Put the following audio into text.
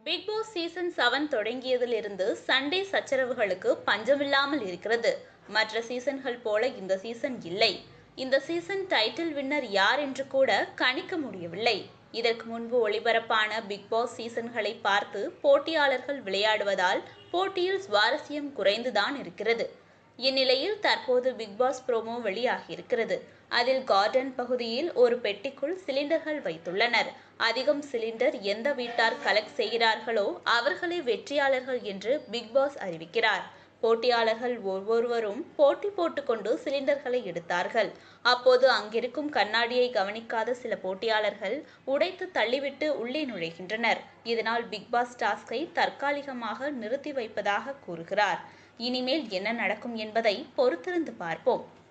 big boss season seven தொடங்கியதிலிருந்து சண்டே சச்சரவுகளுக்கு பஞ்சமில்லாமல் இருக்கிறது மற்ற சீசன்கள் போல இந்த சீசன் இல்லை இந்த சீசன் டைட்டில் வின்னர் யார் என்று கூட கணிக்க முடியவில்லை இதற்கு முன்பு ஒளிபரப்பான பிக் பாஸ் சீசன்களை பார்த்து போட்டியாளர்கள் விளையாடுவதால் போட்டியில் சுவாரஸ்யம் குறைந்துதான் இருக்கிறது இந்நிலையில் தற்போது பிக் பாஸ் ப்ரோமோ வெளியாகியிருக்கிறது அதில் கார்டன் பகுதியில் ஒரு பெட்டிக்குள் சிலிண்டர்கள் வைத்துள்ளனர் அதிகம் சிலிண்டர் எந்த வீட்டார் கலெக்ட் செய்கிறார்களோ அவர்களே வெற்றியாளர்கள் என்று பிக் பாஸ் அறிவிக்கிறார் போட்டியாளர்கள் ஒவ்வொருவரும் போட்டி போட்டுக்கொண்டு சிலிண்டர்களை எடுத்தார்கள் அப்போது அங்கிருக்கும் கண்ணாடியை கவனிக்காத சில போட்டியாளர்கள் உடைத்து தள்ளிவிட்டு உள்ளே நுழைகின்றனர் இதனால் பிக் பாஸ் டாஸ்கை தற்காலிகமாக நிறுத்தி வைப்பதாக கூறுகிறார் இனிமேல் என்ன நடக்கும் என்பதை பொறுத்திருந்து பார்ப்போம்